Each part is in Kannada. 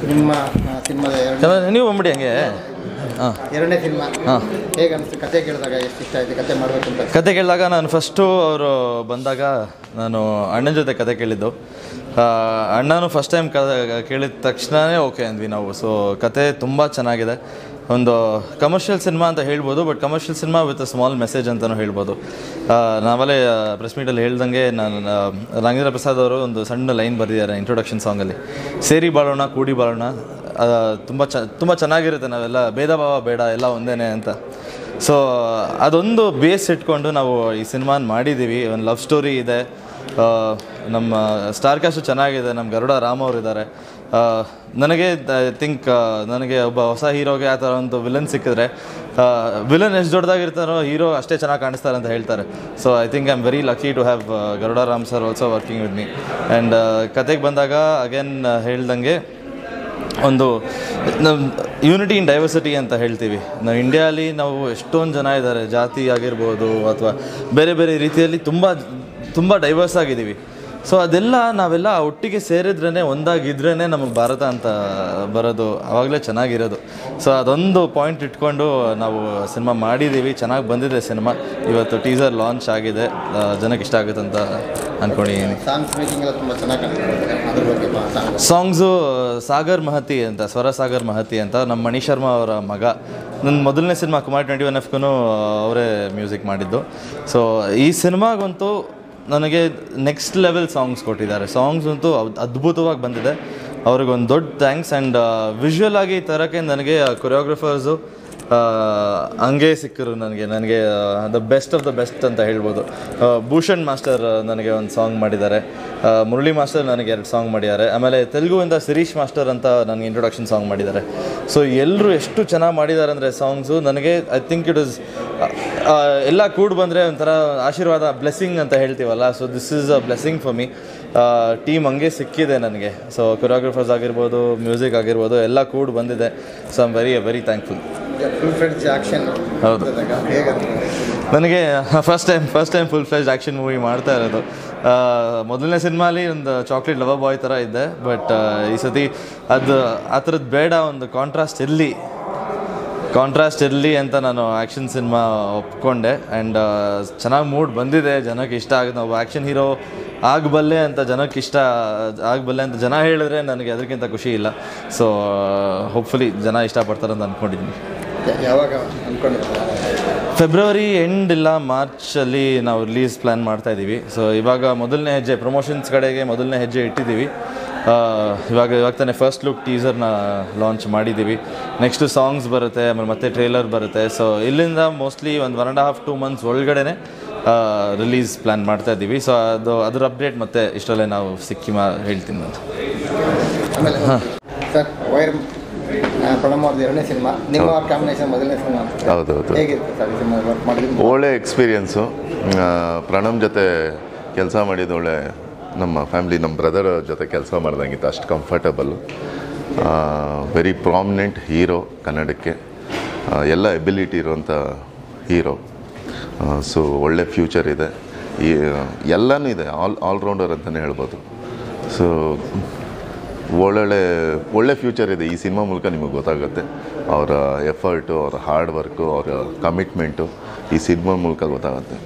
ನಿಮ್ಮ ಆ, ಸಿನಿಮಾದ ಎರಡನೇ ಚೆನ್ನಾಗಿ ನೀವು ಬಂದ್ಬಿಡಿ ಹಂಗೆ ಹಾಂ ಎರಡನೇ ಸಿನಿಮಾ ಹಾಂ ಹೇಗೆ ಅನಿಸ್ತು ಕತೆ ಕೇಳಿದಾಗ ಎಷ್ಟು ಇಷ್ಟ ಆಯಿತು ಕತೆ ಮಾಡಬೇಕು ಅಂತ ಕತೆ ಕೇಳಿದಾಗ ನಾನು ಫಸ್ಟು ಅವರು ಬಂದಾಗ ನಾನು ಅಣ್ಣನ ಜೊತೆ ಕತೆ ಕೇಳಿದ್ದು ಆ, ಅಣ್ಣನೂ ಫಸ್ಟ್ ಟೈಮ್ ಕ ಕೇಳಿದ ತಕ್ಷಣವೇ ಓಕೆ ಅಂದ್ವಿ ನಾವು ಸೊ ಕತೆ ತುಂಬ ಚೆನ್ನಾಗಿದೆ ಒಂದು ಕಮರ್ಷಿಯಲ್ ಸಿನಿಮಾ ಅಂತ ಹೇಳ್ಬೋದು but commercial cinema with a small message ಅಂತಲೂ ಹೇಳ್ಬೋದು ಆ, ನಾವಲ್ಲೇ ಪ್ರೆಸ್ ಮೀಟಲ್ಲಿ ಹೇಳ್ದಂಗೆ ನಾನು ಆ, ನಾಗೇಂದ್ರ ಪ್ರಸಾದ್ ಅವರು ಒಂದು ಸಣ್ಣ ಲೈನ್ ಬರೆದಿದ್ದಾರೆ ಇಂಟ್ರೊಡಕ್ಷನ್ ಸಾಂಗಲ್ಲಿ ಸೇರಿ ಬಾಳೋಣ ಕೂಡಿ ಬಾಳೋಣ ತುಂಬ ಚ ತುಂಬ ಚೆನ್ನಾಗಿರುತ್ತೆ ನಾವೆಲ್ಲ ಭೇದ ಭಾವ ಬೇಡ ಎಲ್ಲ ಒಂದೇನೆ ಅಂತ ಸೊ ಅದೊಂದು ಬೇಸ್ ಇಟ್ಕೊಂಡು ನಾವು ಈ ಸಿನಿಮಾನ ಮಾಡಿದ್ದೀವಿ ಒಂದು ಲವ್ ಸ್ಟೋರಿ ಇದೆ ಆ, ನಮ್ಮ ಸ್ಟಾರ್ ಕಾಸ್ಟು ಚೆನ್ನಾಗಿದೆ ನಮ್ಮ ಗರುಡ ರಾಮ್ ಅವರು ಇದ್ದಾರೆ ನನಗೆ ಐ ಥಿಂಕ್ ನನಗೆ ಒಬ್ಬ ಹೊಸ ಹೀರೋಗೆ ಆ ಥರ ಒಂದು ವಿಲನ್ ಸಿಕ್ಕಿದ್ರೆ ವಿಲನ್ ಎಷ್ಟು ದೊಡ್ಡದಾಗಿರ್ತಾರೋ ಹೀರೋ ಅಷ್ಟೇ ಚೆನ್ನಾಗಿ ಕಾಣಿಸ್ತಾರೆ ಅಂತ ಹೇಳ್ತಾರೆ so I think I am very lucky to have Garuda Ram sir also working with me and ಕತೆಗೆ ಬಂದಾಗ ಅಗೇನ್ ಹೇಳ್ದಂಗೆ ಒಂದು ನಮ್ಮ ಯೂನಿಟಿ ಇನ್ ಡೈವರ್ಸಿಟಿ ಅಂತ ಹೇಳ್ತೀವಿ ನಾವು ಇಂಡಿಯಾಲಿ ನಾವು ಎಷ್ಟೊಂದು ಜನ ಇದ್ದಾರೆ ಜಾತಿ ಆಗಿರ್ಬೋದು ಅಥವಾ ಬೇರೆ ಬೇರೆ ರೀತಿಯಲ್ಲಿ ತುಂಬ ತುಂಬ ಡೈವರ್ಸ್ ಆಗಿದ್ದೀವಿ ಸೊ ಅದೆಲ್ಲ ನಾವೆಲ್ಲ ಒಟ್ಟಿಗೆ ಸೇರಿದ್ರೇ ಒಂದಾಗಿದ್ರೇ ನಮಗೆ ಭಾರತ ಅಂತ ಬರೋದು ಆವಾಗಲೇ ಚೆನ್ನಾಗಿರೋದು ಸೊ ಅದೊಂದು ಪಾಯಿಂಟ್ ಇಟ್ಕೊಂಡು ನಾವು ಸಿನಿಮಾ ಮಾಡಿದ್ದೀವಿ ಚೆನ್ನಾಗಿ ಬಂದಿದೆ ಸಿನಿಮಾ ಇವತ್ತು ಟೀಸರ್ ಲಾಂಚ್ ಆಗಿದೆ ಆ, ಜನಕ್ಕೆ ಇಷ್ಟ ಆಗುತ್ತೆ ಅಂತ ಅಂದ್ಕೊಂಡಿದ್ದೀನಿ ಸಾಂಗ್ಸ್ ಮೇಕಿಂಗ್ ಎಲ್ಲ ತುಂಬ ಚೆನ್ನಾಗಿ ಕಾಣಿಸ್ತಾರೆ ಅದ್ರ ಬಗ್ಗೆ ಸಾಂಗ್ ಸಾಂಗ್ಸು ಸಾಗರ್ ಮಹತಿ ಅಂತ ಸ್ವರ ಸಾಗರ್ ಮಹತಿ ಅಂತ ನಮ್ಮ ಮಣಿ ಶರ್ಮಾ ಅವರ ಮಗ ನನ್ನ ಮೊದಲನೇ ಸಿನಿಮಾ ಕುಮಾರ್ ಟ್ವೆಂಟಿ ಒನ್ ಎಫ್ಗೂ ಅವರೇ ಮ್ಯೂಸಿಕ್ ಮಾಡಿದ್ದು ಸೊ ಈ ಸಿನಿಮಾಗಂತೂ ನನಗೆ ನೆಕ್ಸ್ಟ್ ಲೆವೆಲ್ ಸಾಂಗ್ಸ್ ಕೊಟ್ಟಿದ್ದಾರೆ ಸಾಂಗ್ಸ್ ಅಂತೂ ಅದ್- ಅದ್ಭುತವಾಗಿ ಬಂದಿದೆ ಅವ್ರಿಗೊಂದು ದೊಡ್ಡ ಥ್ಯಾಂಕ್ಸ್ ಆ್ಯಂಡ್ ವಿಜುವಲ್ ಆಗಿ ತರೋಕ್ಕೆ ನನಗೆ ಕೊರಿಯೋಗ್ರಫರ್ಸು ಹಂಗೆ ಸಿಕ್ಕರು ನನಗೆ ನನಗೆ the best of the best ಅಂತ ಹೇಳ್ಬೋದು ಆ, ಭೂಷಣ್ ಮಾಸ್ಟರ್ ನನಗೆ ಒಂದು ಸಾಂಗ್ ಮಾಡಿದ್ದಾರೆ ಆ, ಮುರಳಿ ಮಾಸ್ಟರ್ ನನಗೆ ಎರಡು ಸಾಂಗ್ ಮಾಡಿದ್ದಾರೆ ಆಮೇಲೆ ತೆಲುಗುವಿಂದ ಶಿರೀಶ್ ಮಾಸ್ಟರ್ ಅಂತ ನನಗೆ ಇಂಟ್ರೊಡಕ್ಷನ್ ಸಾಂಗ್ ಮಾಡಿದ್ದಾರೆ ಸೊ ಎಲ್ಲರೂ ಎಷ್ಟು ಚೆನ್ನಾಗಿ ಮಾಡಿದ್ದಾರೆ ಅಂದರೆ ಸಾಂಗ್ಸು ನನಗೆ ಐ ಥಿಂಕ್ ಇಟ್ ಇಸ್ ಎಲ್ಲ ಕೂಡಿ ಬಂದರೆ ಒಂಥರ ಆಶೀರ್ವಾದ ಬ್ಲೆಸ್ಸಿಂಗ್ ಅಂತ ಹೇಳ್ತೀವಲ್ಲ so this is a blessing for me team ಹಂಗೆ ಸಿಕ್ಕಿದೆ ನನಗೆ ಸೊ ಕೊರಿಯೋಗ್ರಫರ್ಸ್ ಆಗಿರ್ಬೋದು ಮ್ಯೂಸಿಕ್ ಆಗಿರ್ಬೋದು ಎಲ್ಲ ಕೂಡಿ ಬಂದಿದೆ so I'm very very thankful full friends action ಹೌದು. ಹೇಗೆ ನನಗೆ first time first time full fledged action movie ಮಾಡ್ತಾ ಇರೋದು ಆ, ಮೊದಲನೇ ಸಿನಿಮಾಲಿ ಒಂದು ಚಾಕ್ಲೇಟ್ ಲವ ಬಾಯ್ ಥರ ಇದ್ದೆ ಬಟ್ ಈ ಸತಿ ಅದು ಆ ಥರದ್ದು ಬೇಡ ಒಂದು ಕಾಂಟ್ರಾಸ್ಟ್ ಇರಲಿ ಕಾಂಟ್ರಾಸ್ಟ್ ಇರಲಿ ಅಂತ ನಾನು ಆ್ಯಕ್ಷನ್ ಸಿನಿಮಾ ಒಪ್ಕೊಂಡೆ ಆ್ಯಂಡ್ ಚೆನ್ನಾಗಿ ಮೂಡ್ ಬಂದಿದೆ ಜನಕ್ಕೆ ಇಷ್ಟ ಆಗುತ್ತೆ ನಾವು ಆ್ಯಕ್ಷನ್ ಹೀರೋ ಆಗಬಲ್ಲೆ ಅಂತ ಜನಕ್ಕೆ ಇಷ್ಟ ಆಗಬಲ್ಲೆ ಅಂತ ಜನ ಹೇಳಿದ್ರೆ ನನಗೆ ಅದಕ್ಕಿಂತ ಖುಷಿ ಇಲ್ಲ ಸೊ ಹೋಪ್ಫುಲಿ ಜನ ಇಷ್ಟಪಡ್ತಾರೆ ಅಂತ ಅಂದ್ಕೊಂಡಿದ್ದೀನಿ ಯಾವಾಗ ಅಂದ್ಕೊಂಡಿರ್ತಾರೆ ಫೆಬ್ರವರಿ ಎಂಡ್ ಇಲ್ಲ ಮಾರ್ಚಲ್ಲಿ ನಾವು ರಿಲೀಸ್ ಪ್ಲ್ಯಾನ್ ಮಾಡ್ತಾ ಇದ್ದೀವಿ ಸೊ ಇವಾಗ ಮೊದಲನೇ ಹೆಜ್ಜೆ ಪ್ರಮೋಷನ್ಸ್ ಕಡೆಗೆ ಮೊದಲನೇ ಹೆಜ್ಜೆ ಇಟ್ಟಿದ್ದೀವಿ ಆ, ಇವಾಗ ಇವಾಗ ತಾನೇ ಫಸ್ಟ್ ಲುಕ್ ಟೀಸರ್ನ ಲಾಂಚ್ ಮಾಡಿದ್ದೀವಿ ನೆಕ್ಸ್ಟು ಸಾಂಗ್ಸ್ ಬರುತ್ತೆ ಆಮೇಲೆ ಮತ್ತೆ ಟ್ರೇಲರ್ ಬರುತ್ತೆ ಸೊ ಇಲ್ಲಿಂದ ಮೋಸ್ಟ್ಲಿ ಒಂದು one and half two months ಒಳಗಡೆ ರಿಲೀಸ್ ಪ್ಲ್ಯಾನ್ ಮಾಡ್ತಾ ಇದ್ದೀವಿ ಸೊ ಅದು ಅದ್ರ ಅಪ್ಡೇಟ್ ಮತ್ತೆ ಇಷ್ಟರಲ್ಲೇ ನಾವು ಸಿಕ್ಕಿ ಮಾ ಹೇಳ್ತೀನಿ ನಾನು ಆಮೇಲೆ ಸರ್ ವೈರ್ ಆ, ಪ್ರಣಮ್ ಅವ್ರದ್ದು ಎರಡನೇ ಸಿನಿಮಾ ನಿಮ್ಮ ಕಾಂಬಿನೇಷನ್ ಮೊದಲನೇ ಸಿನಿಮಾ ಹೌದೌದು ಹೇಗಿತ್ತು ಸರ್ ಈ ಸಿನಿಮಾ ವರ್ಕ್ ಮಾಡಿದ್ದು ಒಳ್ಳೆ ಎಕ್ಸ್ಪೀರಿಯನ್ಸು ಪ್ರಣಮ್ ಜೊತೆ ಕೆಲಸ ಮಾಡಿದ್ದು ಒಳ್ಳೆ ನಮ್ಮ ಫ್ಯಾಮ್ಲಿ ನಮ್ಮ ಬ್ರದರ್ ಜೊತೆ ಕೆಲಸ ಮಾಡ್ದಂಗಿತ್ತು ಅಷ್ಟು ಕಂಫರ್ಟಬಲ್ಲು ವೆರಿ ಪ್ರಾಮಿನೆಂಟ್ ಹೀರೋ ಕನ್ನಡಕ್ಕೆ ಆ, ಎಲ್ಲ ಎಬಿಲಿಟಿ ಇರುವಂಥ ಹೀರೋ ಸೊ ಒಳ್ಳೆ ಫ್ಯೂಚರ್ ಇದೆ ಈ ಎಲ್ಲನೂ ಇದೆ ಆಲ್ ಆಲ್ರೌಂಡರ್ ಅಂತಲೇ ಹೇಳ್ಬೋದು ಸೊ ಒಳ್ಳೊಳ್ಳೆ ಒಳ್ಳೆ ಫ್ಯೂಚರ್ ಇದೆ ಈ ಸಿನಿಮಾ ಮೂಲಕ ನಿಮಗೆ ಗೊತ್ತಾಗುತ್ತೆ ಅವರ ಎಫರ್ಟು ಅವರ ಹಾರ್ಡ್ ವರ್ಕು ಅವರ ಕಮಿಟ್ಮೆಂಟು ಈ ಸಿನಿಮಾ ಮೂಲಕ ಗೊತ್ತಾಗುತ್ತೆ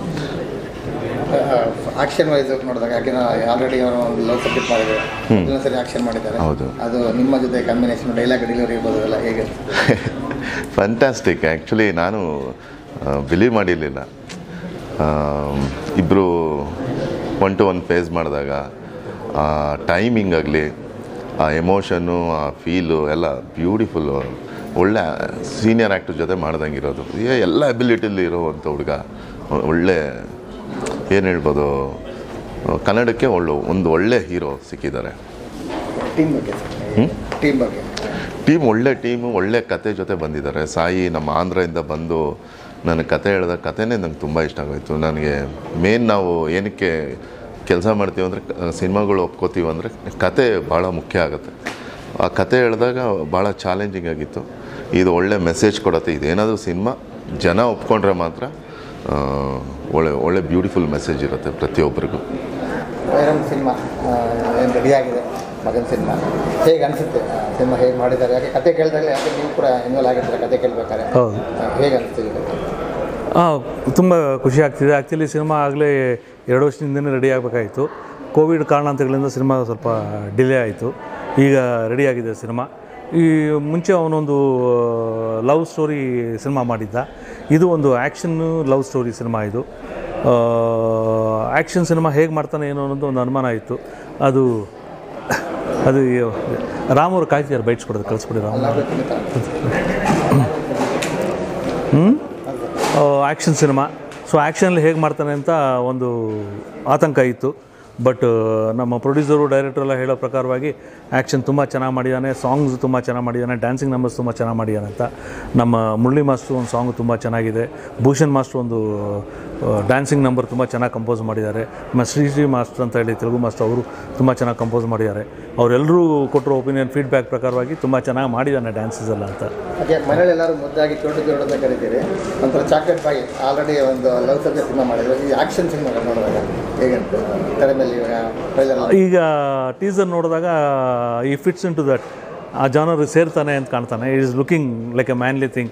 ಆಕ್ಷನ್ ವೈಸ್ ನೋಡಿದಾಗ ಯಾಕೆಂದ್ರೆ ಆಲ್ರೆಡಿ ಅವರು ಒಂದು ಲವ್ ಸಬ್ಜೆಕ್ಟ್ ಮಾಡಿದ್ದಾರೆ ಇನ್ನೊಂದು ಸರಿ ಆಕ್ಷನ್ ಮಾಡಿದ್ದಾರೆ ಹೌದು. ಅದು ನಿಮ್ಮ ಜೊತೆ ಕಾಂಬಿನೇಷನ್ ಡೈಲಾಗ್ ಡೆಲಿವರಿ ಇರ್ಬೋದು ಎಲ್ಲ ಹೇಗೆ ಫ್ಯಾಂಟಾಸ್ಟಿಕ್ ಆ್ಯಕ್ಚುಲಿ ನಾನು ಬಿಲೀವ್ ಮಾಡಿರಲಿಲ್ಲ ಇಬ್ಬರು ಒನ್ ಟು ಒನ್ ಫೇಸ್ ಮಾಡಿದಾಗ ಆ ಟೈಮಿಂಗ್ ಆಗಲಿ ಆ ಎಮೋಷನ್ನು ಆ ಫೀಲು ಎಲ್ಲ ಬ್ಯೂಟಿಫುಲ್ಲು ಒಳ್ಳೆ ಸೀನಿಯರ್ ಆ್ಯಕ್ಟರ್ ಜೊತೆ ಮಾಡ್ದಂಗಿರೋದು ಏ ಎಲ್ಲ ಅಬಿಲಿಟಿಲಿ ಇರೋವಂಥ ಹುಡುಗ ಒಳ್ಳೆ ಏನು ಹೇಳ್ಬೋದು ಕನ್ನಡಕ್ಕೆ ಒಳ್ಳೆ ಒಂದು ಒಳ್ಳೆ ಹೀರೋ ಸಿಕ್ಕಿದ್ದಾರೆ ಟೀಮ್ ಬಗ್ಗೆ ಟೀಮ್ ಬಗ್ಗೆ ಟೀಮ್ ಒಳ್ಳೆ ಟೀಮು ಒಳ್ಳೆ ಕತೆ ಜೊತೆ ಬಂದಿದ್ದಾರೆ ಸಾಯಿ ನಮ್ಮ ಆಂಧ್ರದಿಂದ ಬಂದು ನನ್ನ ಕತೆ ಹೇಳಿದ ಕತೆನೇ ನಂಗೆ ತುಂಬ ಇಷ್ಟ ಆಗೋಯ್ತು ನನಗೆ ಮೇನ್ ನಾವು ಏನಕ್ಕೆ ಕೆಲಸ ಮಾಡ್ತೀವಿ ಅಂದರೆ ಸಿನಿಮಾಗಳು ಒಪ್ಕೋತೀವಿ ಅಂದರೆ ಕತೆ ಭಾಳ ಮುಖ್ಯ ಆಗುತ್ತೆ ಆ ಕತೆ ಹೇಳಿದಾಗ ಭಾಳ ಚಾಲೆಂಜಿಂಗ್ ಆಗಿತ್ತು ಇದು ಒಳ್ಳೆ ಮೆಸೇಜ್ ಕೊಡುತ್ತೆ ಇದೇನಾದರೂ ಸಿನಿಮಾ ಜನ ಒಪ್ಕೊಂಡ್ರೆ ಮಾತ್ರ ಆ, ಒಳ್ಳೆ ಒಳ್ಳೆ ಬ್ಯೂಟಿಫುಲ್ ಮೆಸೇಜ್ ಇರುತ್ತೆ ಪ್ರತಿಯೊಬ್ಬರಿಗೂ ವೈರಮ್ ಸಿನಿಮಾ ಏನು ರೆಡಿ ಆಗಿದೆ ಮಗನ ಸಿನಿಮಾ ಹೇಗೆ ಅನಿಸುತ್ತೆ ಸಿನಿಮಾ ಹೇಗೆ ಮಾಡಿದ್ದಾರೆ ಯಾಕೆ ಕತೆ ಕೇಳಿದಾಗಲೇ ಯಾಕೆ ನೀವು ಕೂಡ ಇನ್ವಾಲ್ವ್ ಆಗಿರ್ತೀರ ಕತೆ ಕೇಳಬೇಕಾದ್ರೆ ಹೌದು ಹೇಗೆ ಅನಿಸ್ತಿದೆ ಕತೆ ಹಾಂ ತುಂಬ ಖುಷಿ ಆಗ್ತಿದೆ ಆ್ಯಕ್ಚುಲಿ ಸಿನಿಮಾ ಆಗಲೇ ಎರಡು ವರ್ಷದಿಂದನೇ ರೆಡಿ ಆಗಬೇಕಾಯಿತು ಕೋವಿಡ್ ಕಾರಣಾಂತರಗಳಿಂದ ಸಿನಿಮಾ ಸ್ವಲ್ಪ ಡಿಲೇ ಆಯಿತು ಈಗ ರೆಡಿಯಾಗಿದೆ ಸಿನಿಮಾ ಈ ಮುಂಚೆ ಅವನೊಂದು ಲವ್ ಸ್ಟೋರಿ ಸಿನಿಮಾ ಮಾಡಿದ್ದ ಇದು ಒಂದು ಆ್ಯಕ್ಷನ್ನು ಲವ್ ಸ್ಟೋರಿ ಸಿನಿಮಾ ಇದು ಆ್ಯಕ್ಷನ್ ಸಿನಿಮಾ ಹೇಗೆ ಮಾಡ್ತಾನೆ ಏನೋ ಅನ್ನೋದು ಒಂದು ಅನುಮಾನ ಇತ್ತು ಅದು ಅದು ರಾಮವ್ರು ಕಾಯ್ತಿದ್ದಾರೆ ಬೈಟ್ಸ್ಕೊಡೋದು ಕಳಿಸ್ಕೊಡಿ ರಾಮ್ ಆ್ಯಕ್ಷನ್ ಸಿನಿಮಾ ಸೊ ಆ್ಯಕ್ಷನಲ್ಲಿ ಹೇಗೆ ಮಾಡ್ತಾನೆ ಅಂತ ಒಂದು ಆತಂಕ ಇತ್ತು ಬಟ್ ನಮ್ಮ ಪ್ರೊಡ್ಯೂಸರು ಡೈರೆಕ್ಟರ್ ಎಲ್ಲ ಹೇಳೋ ಪ್ರಕಾರವಾಗಿ ಆ್ಯಕ್ಷನ್ ತುಂಬ ಚೆನ್ನಾಗಿ ಮಾಡಿದ್ದಾನೆ ಸಾಂಗ್ಸ್ ತುಂಬ ಚೆನ್ನಾಗಿ ಮಾಡಿದ್ದಾನೆ ಡ್ಯಾನ್ಸಿಂಗ್ ನಂಬರ್ಸ್ ತುಂಬ ಚೆನ್ನಾಗಿ ಮಾಡಿದ್ದಾನೆ ಅಂತ ನಮ್ಮ ಮುರಳಿ ಮಾಸ್ಟ್ರು ಒಂದು ಸಾಂಗು ತುಂಬ ಚೆನ್ನಾಗಿದೆ ಭೂಷಣ್ ಮಾಸ್ಟ್ರು ಒಂದು ಡ್ಯಾನ್ಸಿಂಗ್ ನಂಬರ್ ತುಂಬ ಚೆನ್ನಾಗಿ ಕಂಪೋಸ್ ಮಾಡಿದ್ದಾರೆ ನಮ್ಮ ಶ್ರೀ ಶ್ರೀ ಮಾಸ್ಟರ್ ಅಂತ ಹೇಳಿ ತೆಲುಗು ಮಾಸ್ಟರ್ ಅವರು ತುಂಬ ಚೆನ್ನಾಗಿ ಕಂಪೋಸ್ ಮಾಡಿದ್ದಾರೆ ಅವರೆಲ್ಲರೂ ಕೊಟ್ಟಿರೋ ಒಪಿನಿಯನ್ ಫೀಡ್ಬ್ಯಾಕ್ ಪ್ರಕಾರವಾಗಿ ತುಂಬ ಚೆನ್ನಾಗಿ ಮಾಡಿದ್ದಾನೆ ಡ್ಯಾನ್ಸಸ್ ಎಲ್ಲ ಅಂತ ಹಾಗೆ ಮನೇಲಿ ಎಲ್ಲರೂ ಮುದ್ದಾಗಿ ಚೋಟು ಚೋಟು ಅಂತ ಕರಿತೀರಿ ಒಂಥರ ಚಾಕ್ಲೇಟ್ ಬಾಯಿ ಆಲ್ರೆಡಿ ಒಂದು ಲವ್ ಸಬ್ಜೆಕ್ಟ್ ಸಿನಿಮಾ ಮಾಡಿದ್ರು ಈ ಆ್ಯಕ್ಷನ್ ಸಿನಿಮಾ ನೋಡಿದಾಗ ಹೇಗಂತ ತೆರೆ ಮೇಲೆ ಇವಾಗ ಟ್ರೈಲರ್ ಈಗ ಟೀಸರ್ ನೋಡಿದಾಗ ಈ ಫಿಟ್ಸ್ ಇನ್ ಟು ದಟ್ ಆ ಜಾನರ್ ಸೇರ್ತಾನೆ ಅಂತ ಕಾಣ್ತಾನೆ it is looking like a manly thing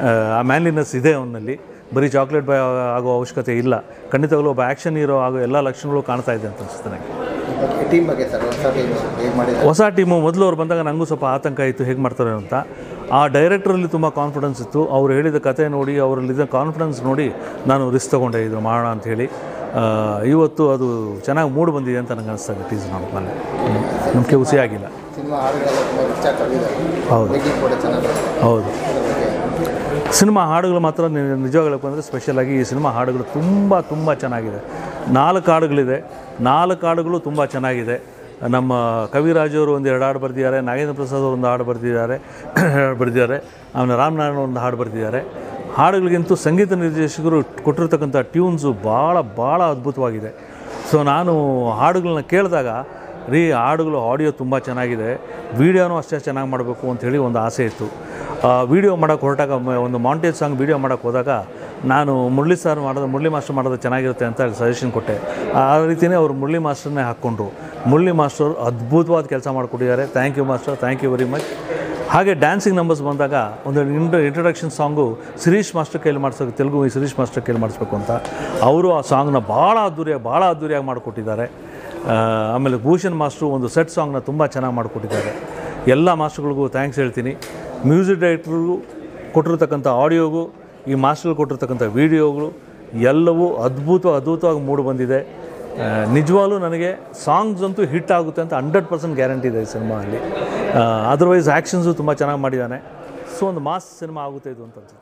ಆ ಮ್ಯಾನ್ಲಿನೆಸ್ ಇದೆ ಅವನಲ್ಲಿ ಬರೀ ಚಾಕ್ಲೇಟ್ ಬಾಯ್ ಆಗೋ ಅವಶ್ಯಕತೆ ಇಲ್ಲ ಖಂಡಿತವಾಗ್ಲೂ ಒಬ್ಬ ಆ್ಯಕ್ಷನ್ ಹೀರೋ ಆಗೋ ಎಲ್ಲ ಲಕ್ಷಣಗಳು ಕಾಣ್ತಾ ಇದೆ ಅಂತ ಅನಿಸುತ್ತೆ ನನಗೆ ಟೀಮ್ ಬಗ್ಗೆ ಸರ್ ಹೊಸ ಟೀಮ್ ಹೇಗೆ ಮಾಡಿದ್ದಾರೆ ಹೊಸ ಟೀಮು ಮೊದಲು ಅವ್ರು ಬಂದಾಗ ನನಗೂ ಸ್ವಲ್ಪ ಆತಂಕ ಇತ್ತು ಹೇಗೆ ಮಾಡ್ತಾರೆ ಅಂತ ಆ ಡೈರೆಕ್ಟ್ರಲ್ಲಿ ತುಂಬ ಕಾನ್ಫಿಡೆನ್ಸ್ ಇತ್ತು ಅವ್ರು ಹೇಳಿದ ಕತೆ ನೋಡಿ ಅವರಲ್ಲಿದ್ದ ಕಾನ್ಫಿಡೆನ್ಸ್ ನೋಡಿ ನಾನು ರಿಸ್ಕ್ ತೊಗೊಂಡೆ ಇದು ಮಾಡೋಣ ಅಂತ ಹೇಳಿ ಆ, ಇವತ್ತು ಅದು ಚೆನ್ನಾಗಿ ಮೂಡ್ ಬಂದಿದೆ ಅಂತ ನನಗೆ ಅನಿಸ್ತಾ ಇದೆ ಟೀಸರ್ ನೋಡಿದ್ಮೇಲೆ ನಮಗೆ ಹುಸಿ ಆಗಿಲ್ಲ ಸಿನಿಮಾ ಹಾಡುಗಳೆಲ್ಲ ತುಂಬ ಇಷ್ಟ ಆಗಿದ್ದಾರೆ ಹೌದು. ಮೇಕಿಂಗ್ ಕೂಡ ಚೆನ್ನಾಗಿದೆ ಹೌದು ಅದ್ರ ಬಗ್ಗೆ ಸಿನಿಮಾ ಹಾಡುಗಳು ಮಾತ್ರ ನಿ- ನಿಜವಾಗ್ಲೂ ಅಂದರೆ ಸ್ಪೆಷಲಾಗಿ ಈ ಸಿನಿಮಾ ಹಾಡುಗಳು ತುಂಬ ತುಂಬ ಚೆನ್ನಾಗಿದೆ ನಾಲ್ಕು ಹಾಡುಗಳಿದೆ ನಾಲ್ಕು ಹಾಡುಗಳು ತುಂಬ ಚೆನ್ನಾಗಿದೆ ನಮ್ಮ ಕವಿರಾಜ್ ಅವರು ಒಂದು ಎರಡು ಹಾಡು ಬರೆದಿದ್ದಾರೆ ನಾಗೇಂದ್ರ ಪ್ರಸಾದ್ ಅವರು ಒಂದು ಹಾಡು ಬರೆದಿದ್ದಾರೆ ಹಾಡು ಬರೆದಿದ್ದಾರೆ ಆಮೇಲೆ ರಾಮನಾರಾಯಣ ಒಂದು ಹಾಡು ಬರೆದಿದ್ದಾರೆ ಹಾಡುಗಳಿಗಿಂತೂ ಸಂಗೀತ ನಿರ್ದೇಶಕರು ಕೊಟ್ಟಿರ್ತಕ್ಕಂಥ ಟ್ಯೂನ್ಸು ಭಾಳ ಭಾಳ ಅದ್ಭುತವಾಗಿದೆ ಸೊ ನಾನು ಹಾಡುಗಳನ್ನ ಕೇಳಿದಾಗ ರೀ ಹಾಡುಗಳು ಆಡಿಯೋ ತುಂಬ ಚೆನ್ನಾಗಿದೆ ವೀಡಿಯೋನೂ ಅಷ್ಟೇ ಚೆನ್ನಾಗಿ ಮಾಡಬೇಕು ಅಂಥೇಳಿ ಒಂದು ಆಸೆ ಇತ್ತು ವೀಡಿಯೋ ಮಾಡೋಕ್ಕೆ ಹೊರಟಾಗ ಮ- ಒಂದು ಮಾಂಟೇಜ್ ಸಾಂಗ್ ವೀಡಿಯೋ ಮಾಡೋಕ್ಕೆ ಹೋದಾಗ ನಾನು ಮುರಳಿ ಸರ್ ಮಾಡೋದು ಮುರಳಿ ಮಾಸ್ಟರ್ ಮಾಡೋದು ಚೆನ್ನಾಗಿರುತ್ತೆ ಅಂತ ಸಜೆಷನ್ ಕೊಟ್ಟೆ ಆ ರೀತಿಯೇ ಅವರು ಮುರಳಿ ಮಾಸ್ಟರ್ನೇ ಹಾಕ್ಕೊಂಡ್ರು ಮುರಳಿ ಮಾಸ್ಟರ್ ಅದ್ಭುತವಾದ ಕೆಲಸ ಮಾಡಿಕೊಟ್ಟಿದ್ದಾರೆ thank you master thank you very much ಹಾಗೆ ಡ್ಯಾನ್ಸಿಂಗ್ ನಂಬರ್ಸ್ ಬಂದಾಗ ಒಂದು intro introduction song Shirish master ಕೈಲಿ ಮಾಡಿಸೋಕೆ ತೆಲುಗು ಈ ಶಿರೀಶ್ ಮಾಸ್ಟರ್ ಕೈಲಿ ಮಾಡಿಸ್ಬೇಕು ಅಂತ ಅವರು ಆ ಸಾಂಗ್ನ ಭಾಳ ಅದ್ದೂರಿಯಾಗಿ ಭಾಳ ಅದ್ದೂರಿಯಾಗಿ ಮಾಡಿಕೊಟ್ಟಿದ್ದಾರೆ ಆ, ಆಮೇಲೆ ಭೂಷಣ್ ಮಾಸ್ಟ್ರು ಒಂದು ಸೆಟ್ ಸಾಂಗ್ನ ತುಂಬ ಚೆನ್ನಾಗಿ ಮಾಡಿಕೊಟ್ಟಿದ್ದಾರೆ ಎಲ್ಲ ಮಾಸ್ಟರ್ಗಳಿಗೂ ಥ್ಯಾಂಕ್ಸ್ ಹೇಳ್ತೀನಿ ಮ್ಯೂಸಿಕ್ ಡೈರೆಕ್ಟ್ರಿಗೂ ಕೊಟ್ಟಿರ್ತಕ್ಕಂಥ ಆಡಿಯೋಗೂ ಈ ಮಾಸ್ಟರ್ ಕೊಟ್ಟಿರ್ತಕ್ಕಂಥ ವೀಡಿಯೋಗಳು ಎಲ್ಲವೂ ಅದ್ಭುತ ಅದ್ಭುತವಾಗಿ ಮೂಡಿ ಬಂದಿದೆ ಆ, ನಿಜವಾಗ್ಲೂ ನನಗೆ ಸಾಂಗ್ಸ್ ಅಂತೂ ಹಿಟ್ ಆಗುತ್ತೆ ಅಂತ ಹಂಡ್ರೆಡ್ ಪರ್ಸೆಂಟ್ ಗ್ಯಾರಂಟಿ ಇದೆ ಈ ಸಿನಿಮಾ ಅಲ್ಲಿ ಅದರ್ವೈಸ್ ಆ್ಯಕ್ಷನ್ಸು ತುಂಬ ಚೆನ್ನಾಗಿ ಮಾಡಿದ್ದಾನೆ ಸೊ ಒಂದು ಮಾಸ್ ಸಿನಿಮಾ ಆಗುತ್ತೆ ಇದು ಅಂತ ಅನ್ಸುತ್ತೆ